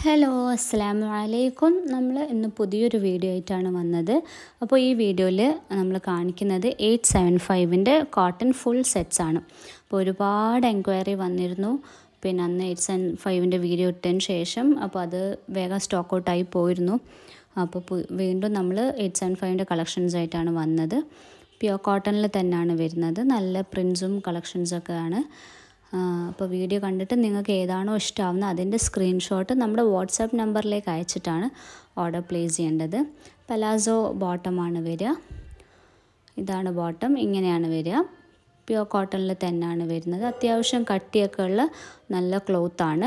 hello അസ്സാം വലൈക്കും നമ്മൾ ഇന്ന് പുതിയൊരു വീഡിയോ ആയിട്ടാണ് വന്നത് അപ്പോൾ ഈ വീഡിയോയിൽ നമ്മൾ കാണിക്കുന്നത് എയ്റ്റ് സെവൻ ഫൈവിൻ്റെ കോട്ടൺ ഫുൾ സെറ്റ്സ് ആണ് അപ്പോൾ ഒരുപാട് എൻക്വയറി വന്നിരുന്നു പിന്നെ അന്ന് എയ്റ്റ് സെവൻ ഫൈവിൻ്റെ വീഡിയോ ഇട്ടതിന് ശേഷം അപ്പോൾ അത് വേഗം സ്റ്റോക്ക് ഔട്ടായി പോയിരുന്നു അപ്പോൾ പു- വീണ്ടും നമ്മൾ എയ്റ്റ് സെവൻ ഫൈവിൻ്റെ കളക്ഷൻസ് ആയിട്ടാണ് വന്നത് പ്യുവർ കോട്ടണിൽ തന്നെയാണ് വരുന്നത് നല്ല പ്രിൻസും കളക്ഷൻസൊക്കെ ആണ് അപ്പോൾ വീഡിയോ കണ്ടിട്ട് നിങ്ങൾക്ക് ഏതാണോ ഇഷ്ടമാവുന്നത് അതിൻ്റെ സ്ക്രീൻഷോട്ട് നമ്മുടെ വാട്സാപ്പ് നമ്പറിലേക്ക് അയച്ചിട്ടാണ് ഓർഡർ പ്ലേസ് ചെയ്യേണ്ടത് പലാസോ ബോട്ടമാണ് വരിക ഇതാണ് ബോട്ടം ഇങ്ങനെയാണ് വരിക പ്യുവർ കോട്ടണിൽ തന്നെയാണ് വരുന്നത് അത്യാവശ്യം കട്ടിയൊക്കെ ഉള്ള നല്ല ക്ലോത്താണ്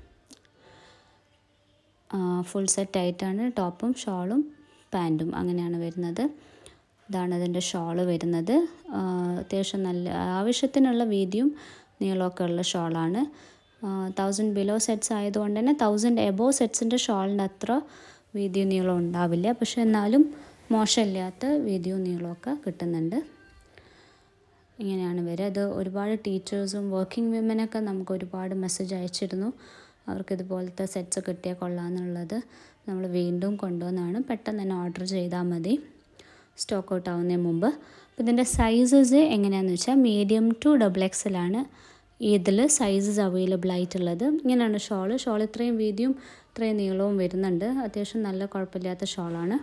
ഫുൾ സെറ്റ് ആയിട്ടാണ് ടോപ്പും ഷോളും പാൻറ്റും അങ്ങനെയാണ് വരുന്നത് ഇതാണ് അതിൻ്റെ ഷോള് വരുന്നത് ആ, അത്യാവശ്യം നല്ല ആവശ്യത്തിനുള്ള വീതിയും നീളമൊക്കെ ഉള്ള ഷോളാണ് തൗസൻഡ് ബിലോ സെറ്റ്സ് ആയതുകൊണ്ട് തന്നെ തൗസൻഡ് എബോ സെറ്റ്സിൻ്റെ ഷോളിൻ്റെ അത്ര വീതിയും നീളവും ഉണ്ടാവില്ല പക്ഷെ എന്നാലും മോശമില്ലാത്ത വീതിയും നീളമൊക്കെ കിട്ടുന്നുണ്ട് ഇങ്ങനെയാണ് വരിക ഇത് ഒരുപാട് ടീച്ചേഴ്സും വർക്കിംഗ് വിമനൊക്കെ നമുക്ക് ഒരുപാട് മെസ്സേജ് അയച്ചിരുന്നു അവർക്ക് ഇതുപോലത്തെ സെറ്റ്സ് കിട്ടിയാൽ കൊള്ളാമെന്നുള്ളത് നമ്മൾ വീണ്ടും കൊണ്ടുവന്നാണ് പെട്ടെന്ന് തന്നെ ഓർഡർ ചെയ്താൽ മതി സ്റ്റോക്ക് ഔട്ട് ആവുന്നതിന് മുമ്പ് അപ്പോൾ ഇതിൻ്റെ സൈസസ് എങ്ങനെയാണെന്ന് വെച്ചാൽ മീഡിയം ടു ഡബിൾ എക്സലാണ് ഇതിൽ സൈസസ് അവൈലബിൾ ആയിട്ടുള്ളത് ഇങ്ങനെയാണ് ഷോള് ഷോൾ ഇത്രയും വീതിയും ഇത്രയും നീളവും വരുന്നുണ്ട് അത്യാവശ്യം നല്ല കുഴപ്പമില്ലാത്ത ഷോളാണ്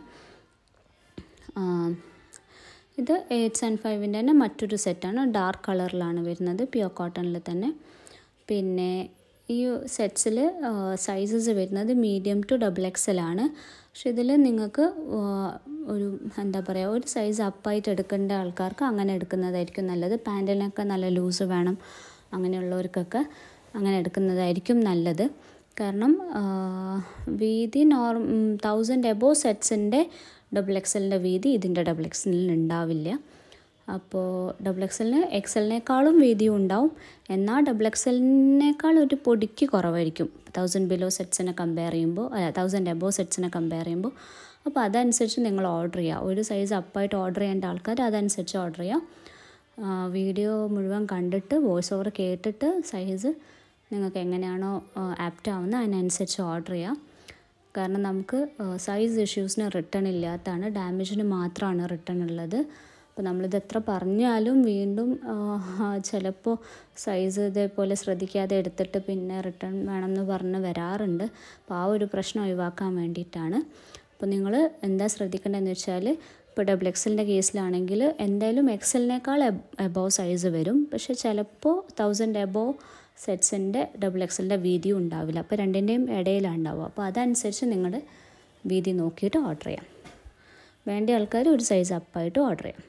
ഇത് എയ്റ്റ് ആൻഡ് ഫൈവിൻ്റെ തന്നെ മറ്റൊരു സെറ്റാണ് ഡാർക്ക് കളറിലാണ് വരുന്നത് പ്യുവർ കോട്ടണിൽ തന്നെ പിന്നെ ഈ സെറ്റ്സിൽ സൈസസ് വരുന്നത് മീഡിയം ടു ഡബിൾ എക്സലാണ് പക്ഷെ ഇതിൽ നിങ്ങൾക്ക് ആ, ഒരു എന്താ പറയുക ഒരു സൈസ് അപ്പായിട്ട് എടുക്കേണ്ട ആൾക്കാർക്ക് അങ്ങനെ എടുക്കുന്നതായിരിക്കും നല്ലത് പാൻറ്റിനൊക്കെ നല്ല ലൂസ് വേണം അങ്ങനെയുള്ളവർക്കൊക്കെ അങ്ങനെ എടുക്കുന്നതായിരിക്കും നല്ലത് കാരണം ആ, വീതി നോർ തൗസൻഡ് എബോ സെറ്റ്സിൻ്റെ ഡബിൾ എക്സലിൻ്റെ വീതി ഇതിൻ്റെ ഡബിൾ എക്സലിൽ ഉണ്ടാവില്ല അപ്പോൾ ഡബിൾ എക്സലിന് എക്സലിനേക്കാളും വീതിയും ഉണ്ടാവും എന്നാൽ ഡബിൾ എക്സലിനേക്കാൾ ഒരു പൊടിക്ക് കുറവായിരിക്കും തൗസൻഡ് ബിലോ സെറ്റ്സിനെ കമ്പയർ ചെയ്യുമ്പോൾ അല്ല തൗസൻഡ് എബോ സെറ്റ്സിനെ കമ്പയർ ചെയ്യുമ്പോൾ അപ്പോൾ അതനുസരിച്ച് നിങ്ങൾ ഓർഡർ ചെയ്യുക ഒരു സൈസ് അപ്പായിട്ട് ഓർഡർ ചെയ്യേണ്ട ആൾക്കാർ അതനുസരിച്ച് ഓർഡർ ചെയ്യുക വീഡിയോ മുഴുവൻ കണ്ടിട്ട് വോയിസ് ഓവർ കേട്ടിട്ട് സൈസ് നിങ്ങൾക്ക് എങ്ങനെയാണോ ആപ്റ്റ് ആവുന്നത് അതിനനുസരിച്ച് ഓർഡർ ചെയ്യാം കാരണം നമുക്ക് സൈസ് ഇഷ്യൂസിന് റിട്ടേൺ ഇല്ലാത്തതാണ് ഡാമേജിന് മാത്രമാണ് റിട്ടേൺ ഉള്ളത് അപ്പോൾ നമ്മളിത് എത്ര പറഞ്ഞാലും വീണ്ടും ചിലപ്പോൾ സൈസ് ഇതേപോലെ ശ്രദ്ധിക്കാതെ എടുത്തിട്ട് പിന്നെ റിട്ടേൺ വേണമെന്ന് പറഞ്ഞ് വരാറുണ്ട് അപ്പോൾ ആ ഒരു പ്രശ്നം ഒഴിവാക്കാൻ വേണ്ടിയിട്ടാണ് അപ്പോൾ നിങ്ങൾ എന്താ ശ്രദ്ധിക്കേണ്ടതെന്ന് വെച്ചാൽ ഇപ്പോൾ ഡബിൾ എക്സലിൻ്റെ കേസിലാണെങ്കിൽ എന്തായാലും എക്സലിനേക്കാൾ എബോവ് സൈസ് വരും പക്ഷേ ചിലപ്പോൾ തൗസൻഡ് എബോവ് സെറ്റ്സിൻ്റെ ഡബിൾ എക്സലിൻ്റെ വീതിയും ഉണ്ടാവില്ല അപ്പോൾ രണ്ടിൻ്റെയും ഇടയിലാണ് ഉണ്ടാവുക അപ്പോൾ അതനുസരിച്ച് നിങ്ങളുടെ വീതി നോക്കിയിട്ട് ഓർഡർ ചെയ്യാം വേണ്ട ആൾക്കാർ ഒരു സൈസ് അപ്പായിട്ട് ഓർഡർ ചെയ്യാം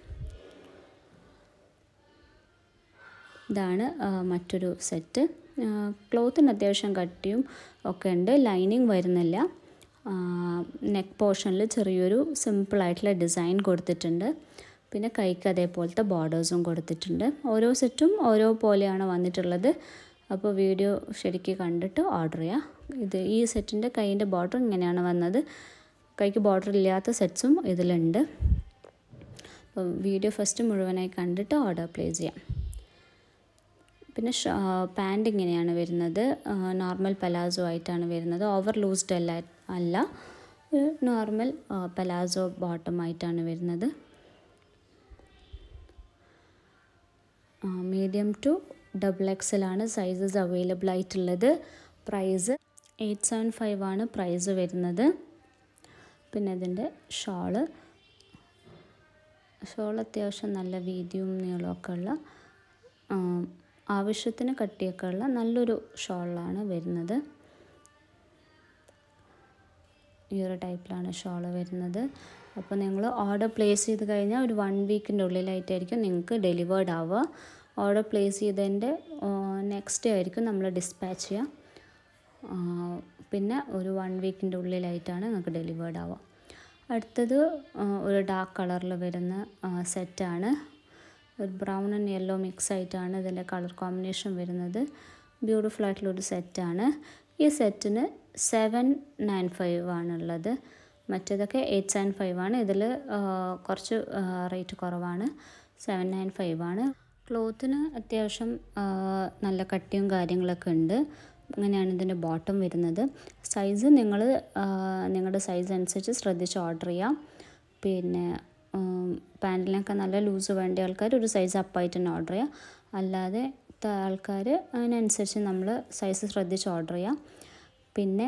ഇതാണ് ആ, മറ്റൊരു സെറ്റ് ക്ലോത്തിന് അത്യാവശ്യം കട്ടിയും ഒക്കെ ഉണ്ട് ലൈനിങ് വരുന്നില്ല നെക്ക് പോർഷനിൽ ചെറിയൊരു സിമ്പിളായിട്ടുള്ള ഡിസൈൻ കൊടുത്തിട്ടുണ്ട് പിന്നെ കൈക്ക് അതേപോലത്തെ ബോർഡേഴ്സും കൊടുത്തിട്ടുണ്ട് ഓരോ സെറ്റും ഓരോ പോലെയാണ് വന്നിട്ടുള്ളത് അപ്പോൾ വീഡിയോ ശരിക്ക് കണ്ടിട്ട് ഓർഡർ ചെയ്യാം ഇത് ഈ സെറ്റിൻ്റെ കൈയിൻ്റെ ബോർഡർ ഇങ്ങനെയാണ് വന്നത് കൈക്ക് ബോർഡർ ഇല്ലാത്ത സെറ്റ്സും ഇതിലുണ്ട് അപ്പോൾ വീഡിയോ ഫസ്റ്റ് മുഴുവനായി കണ്ടിട്ട് ഓർഡർ പ്ലേസ് ചെയ്യാം പിന്നെ പാൻറ് ഇങ്ങനെയാണ് വരുന്നത് നോർമൽ പലാസോ ആയിട്ടാണ് വരുന്നത് ഓവർ ലൂസ്ഡ് അല്ല അല്ല ഒരു നോർമൽ പലാസോ ബോട്ടം ആയിട്ടാണ് വരുന്നത് മീഡിയം ടു ഡബിൾ എക്സലാണ് സൈസസ് അവൈലബിൾ ആയിട്ടുള്ളത് പ്രൈസ് എയ്റ്റ് സെവൻ ഫൈവ് ആണ് പ്രൈസ് വരുന്നത് പിന്നെ ഇതിൻ്റെ ഷോള് ഷോൾ അത്യാവശ്യം നല്ല വീതിയും നീളമൊക്കെ ഉള്ള ആ, ആവശ്യത്തിന് കട്ടിയൊക്കെ ഉള്ള നല്ലൊരു ഷോളാണ് വരുന്നത് ഈ ഒരു ടൈപ്പിലാണ് ഷോൾ വരുന്നത് അപ്പോൾ നിങ്ങൾ ഓർഡർ പ്ലേസ് ചെയ്ത് കഴിഞ്ഞാൽ ഒരു വൺ വീക്കിൻ്റെ ഉള്ളിലായിട്ടായിരിക്കും നിങ്ങൾക്ക് ഡെലിവേർഡ് ആവുക ഓർഡർ പ്ലേസ് ചെയ്തതിൻ്റെ നെക്സ്റ്റ് ഡേ ആയിരിക്കും നമ്മൾ ഡിസ്പാച്ച് ചെയ്യുക ആ, പിന്നെ ഒരു വൺ വീക്കിൻ്റെ ഉള്ളിലായിട്ടാണ് നിങ്ങൾക്ക് ഡെലിവേർഡ് ആവുക അടുത്തത് ആ, ഒരു ഡാർക്ക് കളറിൽ വരുന്ന സെറ്റാണ് ഒരു ബ്രൗൺ ആൻഡ് യെല്ലോ മിക്സ് ആയിട്ടാണ് ഇതിൻ്റെ കളർ കോമ്പിനേഷൻ വരുന്നത് ബ്യൂട്ടിഫുൾ ആയിട്ടുള്ളൊരു സെറ്റാണ് ഈ സെറ്റിന് സെവൻ നയൻ ഫൈവ് ആണുള്ളത് മറ്റേതൊക്കെ എയ്റ്റ് സെവൻ ഫൈവ് ആണ് ഇതിൽ കുറച്ച് റേറ്റ് കുറവാണ് സെവൻ നയൻ ഫൈവ് ആണ് ക്ലോത്തിന് അത്യാവശ്യം ആ, നല്ല കട്ടിയും കാര്യങ്ങളൊക്കെ ഉണ്ട് ഇങ്ങനെയാണ് ഇതിൻ്റെ ബോട്ടം വരുന്നത് സൈസ് നിങ്ങൾ നിങ്ങളുടെ സൈസ് അനുസരിച്ച് ശ്രദ്ധിച്ച് ഓർഡർ ചെയ്യാം പിന്നെ പാൻറ്റിനൊക്കെ നല്ല ലൂസ് വേണ്ട ആൾക്കാർ ഒരു സൈസ് അപ്പായിട്ട് തന്നെ ഓർഡർ ചെയ്യാം അല്ലാതെ ആൾക്കാർ അതിനനുസരിച്ച് നമ്മൾ സൈസ് ശ്രദ്ധിച്ച് ഓർഡർ ചെയ്യാം പിന്നെ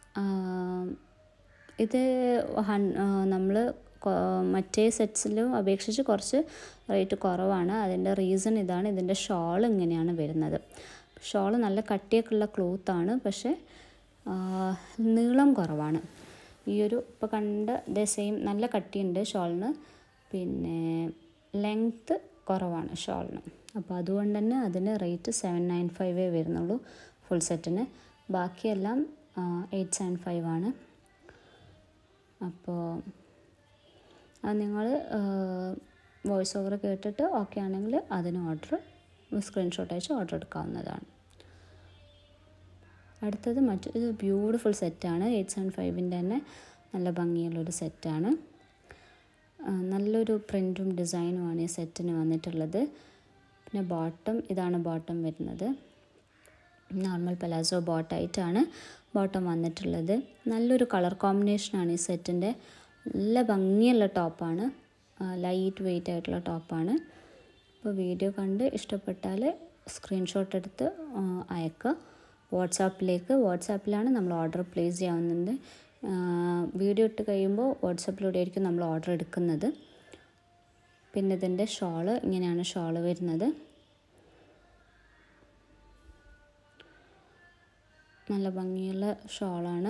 ഇത് നമ്മൾ മറ്റേ സെറ്റ്സിലും അപേക്ഷിച്ച് കുറച്ച് റേറ്റ് കുറവാണ് അതിൻ്റെ റീസൺ ഇതാണ് ഇതിൻ്റെ ഷോൾ ഇങ്ങനെയാണ് വരുന്നത് ഷോൾ നല്ല കട്ടിയൊക്കെ ഉള്ള ക്ലോത്താണ് പക്ഷേ നീളം കുറവാണ് ഈ ഒരു ഇപ്പോൾ കണ്ട ഇതേ സെയിം നല്ല കട്ടിയുണ്ട് ഷോളിന് പിന്നെ ലെങ്ത്ത് കുറവാണ് ഷോളിന് അപ്പോൾ അതുകൊണ്ട് തന്നെ അതിന് റേറ്റ് സെവൻ നയൻ ഫൈവേ വരുന്നുള്ളൂ ഫുൾ സെറ്റിന് ബാക്കിയെല്ലാം എയ്റ്റ് സെവൻ ഫൈവ് ആണ് അപ്പോൾ അത് നിങ്ങൾ വോയിസ് ഓവർ കേട്ടിട്ട് ഓക്കെ ആണെങ്കിൽ അതിന് ഓർഡർ സ്ക്രീൻഷോട്ട് അയച്ച് ഓർഡർ എടുക്കാവുന്നതാണ് അടുത്തത് മറ്റൊരു ബ്യൂട്ടിഫുൾ സെറ്റാണ് എയ്റ്റ് സെവൻ ഫൈവിൻ്റെ തന്നെ നല്ല ഭംഗിയുള്ളൊരു സെറ്റാണ് നല്ലൊരു പ്രിൻറ്റും ഡിസൈനുമാണ് ഈ സെറ്റിന് വന്നിട്ടുള്ളത് പിന്നെ ബോട്ടം ഇതാണ് ബോട്ടം വരുന്നത് നോർമൽ പലാസോ ബോട്ടായിട്ടാണ് ബോട്ടം വന്നിട്ടുള്ളത് നല്ലൊരു കളർ കോമ്പിനേഷനാണ് ഈ സെറ്റിൻ്റെ നല്ല ഭംഗിയുള്ള ടോപ്പാണ് ലൈറ്റ് വെയിറ്റ് ആയിട്ടുള്ള ടോപ്പാണ് അപ്പോൾ വീഡിയോ കണ്ട് ഇഷ്ടപ്പെട്ടാൽ സ്ക്രീൻഷോട്ട് എടുത്ത് അയക്കുക വാട്സാപ്പിലേക്ക് വാട്സാപ്പിലാണ് നമ്മൾ ഓർഡർ പ്ലേസ് ചെയ്യാവുന്നത് വീഡിയോ ഇട്ട് കഴിയുമ്പോൾ വാട്സാപ്പിലൂടെ ആയിരിക്കും നമ്മൾ ഓർഡർ എടുക്കുന്നത് പിന്നെ ഇതിൻ്റെ ഷോള് ഇങ്ങനെയാണ് ഷോള് വരുന്നത് നല്ല ഭംഗിയുള്ള ഷോളാണ്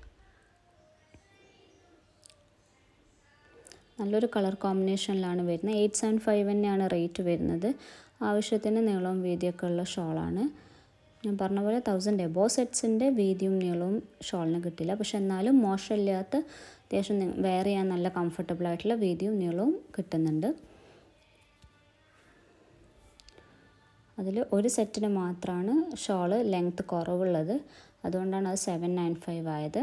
നല്ലൊരു കളർ കോമ്പിനേഷനിലാണ് വരുന്നത് എയ്റ്റ് സെവൻ ഫൈവ് തന്നെയാണ് റേറ്റ് വരുന്നത് ആവശ്യത്തിന് നീളവും വീതിയൊക്കെ ഉള്ള ഷോളാണ് ഞാൻ പറഞ്ഞ പോലെ തൗസൻഡ് എബോ സെറ്റ്സിൻ്റെ വീതിയും നീളവും ഷോളിന് കിട്ടില്ല പക്ഷെ എന്നാലും മോശമില്ലാത്ത അത്യാവശ്യം വെയർ ചെയ്യാൻ നല്ല കംഫർട്ടബിൾ ആയിട്ടുള്ള വീതിയും നീളവും കിട്ടുന്നുണ്ട് അതിൽ ഒരു സെറ്റിന് മാത്രമാണ് ഷോള് ലെങ്ത്ത് കുറവുള്ളത് അതുകൊണ്ടാണ് അത് സെവൻ നയൻ ഫൈവ് ആയത്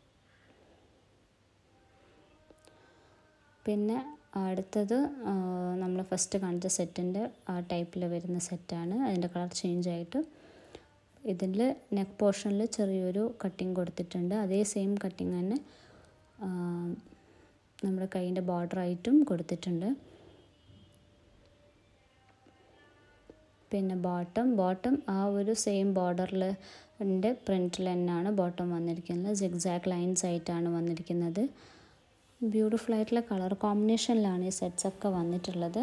പിന്നെ അടുത്തത് നമ്മൾ ഫസ്റ്റ് കാണിച്ച സെറ്റിൻ്റെ ആ ടൈപ്പിൽ വരുന്ന സെറ്റാണ് അതിൻ്റെ കളർ ചേഞ്ച് ആയിട്ട് ഇതിൽ നെക്ക് പോർഷനിൽ ചെറിയൊരു കട്ടിങ് കൊടുത്തിട്ടുണ്ട് അതേ സെയിം കട്ടിങ് തന്നെ നമ്മുടെ കൈയിൻ്റെ ബോർഡറായിട്ടും കൊടുത്തിട്ടുണ്ട് പിന്നെ ബോട്ടം ബോട്ടം ആ ഒരു സെയിം ബോർഡറിൽ ൻ്റെ പ്രിൻറ്റിൽ തന്നെയാണ് ബോട്ടം വന്നിരിക്കുന്നത് സിഗ്സാക്ക് ലൈൻസ് ആയിട്ടാണ് വന്നിരിക്കുന്നത് ബ്യൂട്ടിഫുൾ ആയിട്ടുള്ള കളർ കോമ്പിനേഷനിലാണ് ഈ സെറ്റ്സ് ഒക്കെ വന്നിട്ടുള്ളത്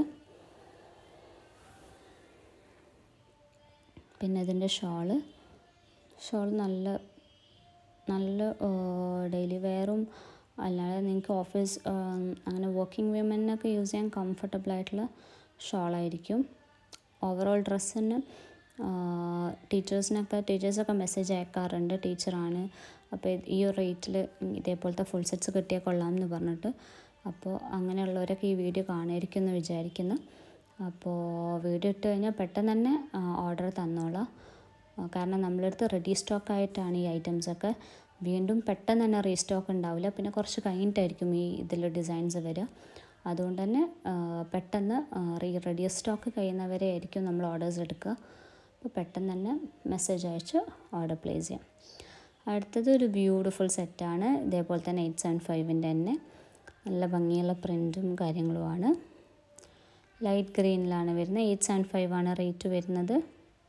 പിന്നെ ഇതിൻ്റെ ഷോള് ഷോൾ നല്ല നല്ല ഡെയിലി വെയറും അല്ലാതെ നിങ്ങൾക്ക് ഓഫീസ് അങ്ങനെ വർക്കിംഗ് വിമനൊക്കെ യൂസ് ചെയ്യാൻ കംഫർട്ടബിൾ ആയിട്ടുള്ള ഷോളായിരിക്കും ഓവറോൾ ഡ്രസ്സിന് ടീച്ചേഴ്സിനൊക്കെ ടീച്ചേഴ്സൊക്കെ മെസ്സേജ് അയക്കാറുണ്ട് ടീച്ചറാണ് അപ്പോൾ ഈ ഒരു റേറ്റിൽ ഇതേപോലത്തെ ഫുൾ സെറ്റ്സ് കിട്ടിയാൽ കൊള്ളാം എന്ന് പറഞ്ഞിട്ട് അപ്പോൾ അങ്ങനെയുള്ളവരൊക്കെ ഈ വീഡിയോ കാണുമായിരിക്കും എന്ന് വിചാരിക്കുന്നു അപ്പോൾ വീഡിയോ ഇട്ട് കഴിഞ്ഞാൽ പെട്ടെന്ന് തന്നെ ഓർഡർ തന്നോളാം കാരണം നമ്മളടുത്ത് റെഡി സ്റ്റോക്ക് ആയിട്ടാണ് ഈ ഐറ്റംസൊക്കെ വീണ്ടും പെട്ടെന്ന് തന്നെ റീസ്റ്റോക്ക് ഉണ്ടാവില്ല പിന്നെ കുറച്ച് കഴിഞ്ഞിട്ടായിരിക്കും ഈ ഇതിൽ ഡിസൈൻസ് വരിക അതുകൊണ്ട് തന്നെ പെട്ടെന്ന് റീ റെഡി സ്റ്റോക്ക് കഴിയുന്നവരെ ആയിരിക്കും നമ്മൾ ഓർഡേഴ്സ് എടുക്കുക അപ്പോൾ പെട്ടെന്ന് തന്നെ മെസ്സേജ് അയച്ച് ഓർഡർ പ്ലേസ് ചെയ്യാം അടുത്തത് ഒരു ബ്യൂട്ടിഫുൾ സെറ്റാണ് ഇതേപോലെ തന്നെ എയ്റ്റ് സെവൻ ഫൈവിൻ്റെ തന്നെ നല്ല ഭംഗിയുള്ള പ്രിൻറ്റും കാര്യങ്ങളുമാണ് ലൈറ്റ് ഗ്രീനിലാണ് വരുന്നത് എയ്റ്റ് സെവൻ ഫൈവ് ആണ് റേറ്റ് വരുന്നത്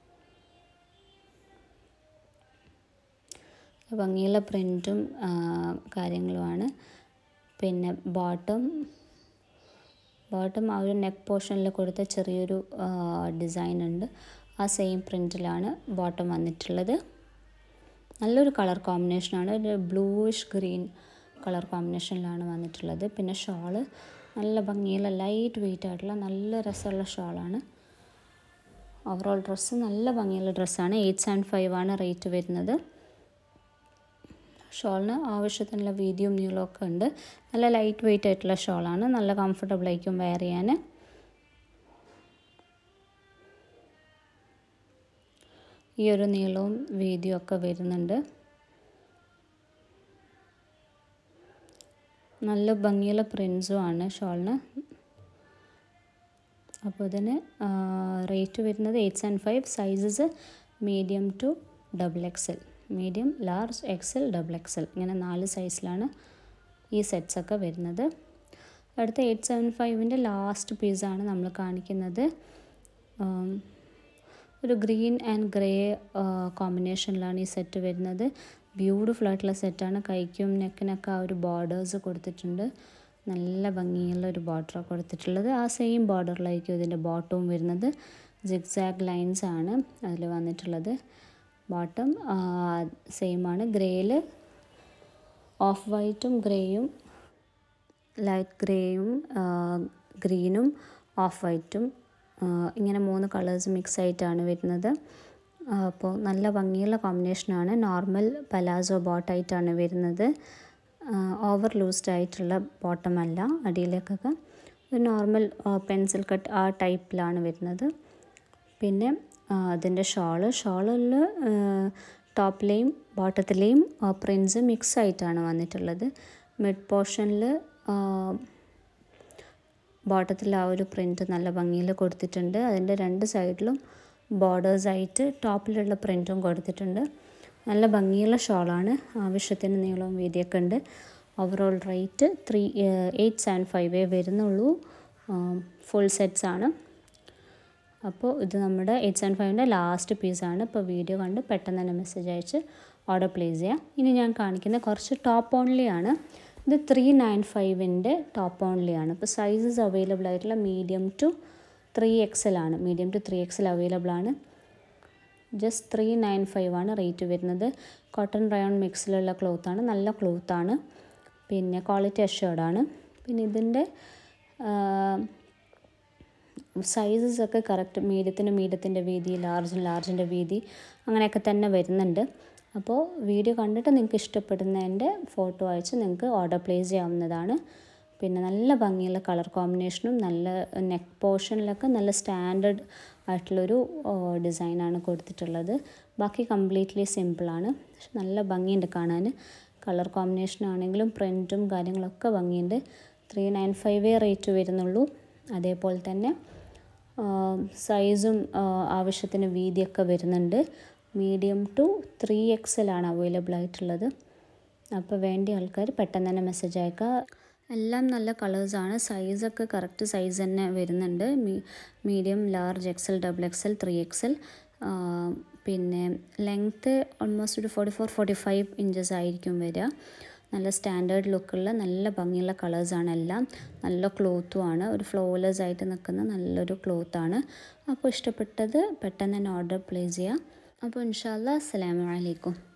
ഭംഗിയുള്ള പ്രിൻറ്റും കാര്യങ്ങളുമാണ് പിന്നെ ബോട്ടം ബോട്ടം ആ ഒരു നെക്ക് പോർഷനിൽ കൊടുത്ത ചെറിയൊരു ഡിസൈൻ ഉണ്ട് ആ സെയിം പ്രിൻറ്റിലാണ് ബോട്ടം വന്നിട്ടുള്ളത് നല്ലൊരു കളർ കോമ്പിനേഷനാണ് ഒരു ബ്ലൂയിഷ് ഗ്രീൻ കളർ കോമ്പിനേഷനിലാണ് വന്നിട്ടുള്ളത് പിന്നെ ഷോള് നല്ല ഭംഗിയുള്ള ലൈറ്റ് വെയിറ്റ് ആയിട്ടുള്ള നല്ല രസമുള്ള ഷോളാണ് ഓവറോൾ ഡ്രസ്സ് നല്ല ഭംഗിയുള്ള ഡ്രസ്സാണ് എയ്റ്റ് സെവൻ ഫൈവ് ആണ് റേറ്റ് വരുന്നത് ഷോളിന് ആവശ്യത്തിനുള്ള വീതിയും നീളവും ഒക്കെ ഉണ്ട് നല്ല ലൈറ്റ് വെയിറ്റ് ആയിട്ടുള്ള ഷോളാണ് നല്ല കംഫർട്ടബിൾ ആയിരിക്കും വെയർ ചെയ്യാൻ ഈ ഒരു നീളവും വീതിയും ഒക്കെ വരുന്നുണ്ട് നല്ല ഭംഗിയുള്ള പ്രിൻസും ആണ് ഷോളിന് അപ്പോൾ ഇതിന് റേറ്റ് വരുന്നത് eight seven five sizes medium to double XL medium large XL double XL ഇങ്ങനെ നാല് സൈസിലാണ് ഈ സെറ്റ്സൊക്കെ വരുന്നത് അടുത്ത എയ്റ്റ് സെവൻ ഫൈവിൻ്റെ ലാസ്റ്റ് പീസാണ് നമ്മൾ കാണിക്കുന്നത് ഒരു ഗ്രീൻ ആൻഡ് ഗ്രേ കോമ്പിനേഷനിലാണ് ഈ സെറ്റ് വരുന്നത് ബ്യൂട്ടിഫുൾ ആയിട്ടുള്ള സെറ്റാണ് കൈക്കും നെക്കിനൊക്കെ ആ ഒരു ബോർഡേഴ്സ് കൊടുത്തിട്ടുണ്ട് നല്ല ഭംഗിയുള്ള ഒരു ബോർഡറാണ് കൊടുത്തിട്ടുള്ളത് ആ സെയിം ബോർഡറിലായിരിക്കും ഇതിൻ്റെ ബോട്ടവും വരുന്നത് ജിഗ്സാഗ് ലൈൻസ് ആണ് അതിൽ വന്നിട്ടുള്ളത് ബോട്ടം സെയിം ആണ് ഗ്രേയിൽ ഓഫ് വൈറ്റും ഗ്രേയും ലൈറ്റ് ഗ്രേയും ഗ്രീനും ഓഫ് വൈറ്റും ഇങ്ങനെ മൂന്ന് കളേഴ്സ് മിക്സ് ആയിട്ടാണ് വരുന്നത് അപ്പോൾ നല്ല ഭംഗിയുള്ള കോമ്പിനേഷനാണ് നോർമൽ പലാസോ ബോട്ടായിട്ടാണ് വരുന്നത് ഓവർ ലൂസ്ഡ് ആയിട്ടുള്ള ബോട്ടമല്ല അടിയിലേക്കൊക്കെ ഒരു നോർമൽ പെൻസിൽ കട്ട് ആ ടൈപ്പിലാണ് വരുന്നത് പിന്നെ അതിൻ്റെ ഷോള് ഷോളിൽ ടോപ്പിലെയും ബോട്ടത്തിലെയും പ്രിൻസ് മിക്സ് ആയിട്ടാണ് വന്നിട്ടുള്ളത് മിഡ് പോർഷനിൽ ബോട്ടത്തിൽ ആ ഒരു പ്രിൻറ്റ് നല്ല ഭംഗിയിൽ കൊടുത്തിട്ടുണ്ട് അതിൻ്റെ രണ്ട് സൈഡിലും ബോർഡേഴ്സായിട്ട് ടോപ്പിലുള്ള പ്രിൻറ്റും കൊടുത്തിട്ടുണ്ട് നല്ല ഭംഗിയുള്ള ഷോളാണ് ആവശ്യത്തിന് നീളവും വീതിയൊക്കെ ഉണ്ട് overall rate three eight seven ഫൈവേ വരുന്നുള്ളൂ ഫുൾ സെറ്റ്സ് ആണ് അപ്പോൾ ഇത് നമ്മുടെ എയ്റ്റ് സെവൻ ഫൈവിൻ്റെ ലാസ്റ്റ് പീസാണ് ഇപ്പോൾ വീഡിയോ കണ്ട് പെട്ടെന്ന് തന്നെ മെസ്സേജ് അയച്ച് ഓർഡർ പ്ലേസ് ചെയ്യാം ഇനി ഞാൻ കാണിക്കുന്ന കുറച്ച് ടോപ്പ് ഓൺലി ആണ് ഇത് ത്രീ നയൻ ഫൈവിൻ്റെ ടോപ്പ് ഓൺലി ആണ് ഇപ്പോൾ സൈസസ് അവൈലബിൾ ആയിട്ടുള്ള മീഡിയം ടു ത്രീ എക്സൽ ആണ് medium to three XL available ആണ് ജസ്റ്റ് ത്രീ നയൻ ഫൈവ് ആണ് റേറ്റ് വരുന്നത് കോട്ടൺ റയോൺ മിക്സിലുള്ള ക്ലോത്താണ് നല്ല ക്ലോത്താണ് പിന്നെ ക്വാളിറ്റി അഷ്യോർഡാണ് പിന്നെ ഇതിൻ്റെ സൈസസ് ഒക്കെ കറക്റ്റ് മീഡിയത്തിന് മീഡിയത്തിൻ്റെ വീതി ലാർജിന് ലാർജിൻ്റെ വീതി അങ്ങനെയൊക്കെ തന്നെ വരുന്നുണ്ട് അപ്പോൾ വീഡിയോ കണ്ടിട്ട് നിങ്ങൾക്ക് ഇഷ്ടപ്പെടുന്നതിൻ്റെ ഫോട്ടോ അയച്ച് നിങ്ങൾക്ക് ഓർഡർ പ്ലേസ് ചെയ്യാവുന്നതാണ് പിന്നെ നല്ല ഭംഗിയുള്ള കളർ കോമ്പിനേഷനും നല്ല നെക്ക് പോർഷനിലൊക്കെ നല്ല സ്റ്റാൻഡേർഡ് ആയിട്ടുള്ളൊരു ഡിസൈനാണ് കൊടുത്തിട്ടുള്ളത് ബാക്കി കംപ്ലീറ്റ്ലി സിമ്പിളാണ് പക്ഷെ നല്ല ഭംഗിയുണ്ട് കാണാൻ കളർ കോമ്പിനേഷൻ ആണെങ്കിലും പ്രിൻറ്റും കാര്യങ്ങളൊക്കെ ഭംഗിയുണ്ട് ത്രീ നയൻ ഫൈവേ റേറ്റ് വരുന്നുള്ളൂ അതേപോലെ തന്നെ സൈസും ആവശ്യത്തിന് വീതിയൊക്കെ വരുന്നുണ്ട് മീഡിയം ടു ത്രീ എക്സലാണ് അവൈലബിൾ ആയിട്ടുള്ളത് അപ്പോൾ വേണ്ടിയ ആൾക്കാർ പെട്ടെന്ന് തന്നെ മെസ്സേജ് അയക്കുക എല്ലാം നല്ല കളേഴ്സാണ് സൈസൊക്കെ കറക്റ്റ് സൈസ് തന്നെ വരുന്നുണ്ട് medium large XL double XL three XL പിന്നെ ലെങ്ത്ത് ഓൾമോസ്റ്റ് ഒരു forty four forty five inches ആയിരിക്കും വരിക നല്ല സ്റ്റാൻഡേർഡ് ലുക്കുള്ള നല്ല ഭംഗിയുള്ള കളേഴ്സാണ് എല്ലാം നല്ല ക്ലോത്തും ആണ് ഒരു ഫ്ലോലെസ് ആയിട്ട് നിൽക്കുന്ന നല്ലൊരു ക്ലോത്താണ് അപ്പോൾ ഇഷ്ടപ്പെട്ടത് പെട്ടെന്ന് തന്നെ ഓർഡർ പ്ലേസ് ചെയ്യാം അപ്പോൾ ഇൻഷാല്ല അസ്സലാമു അലൈക്കും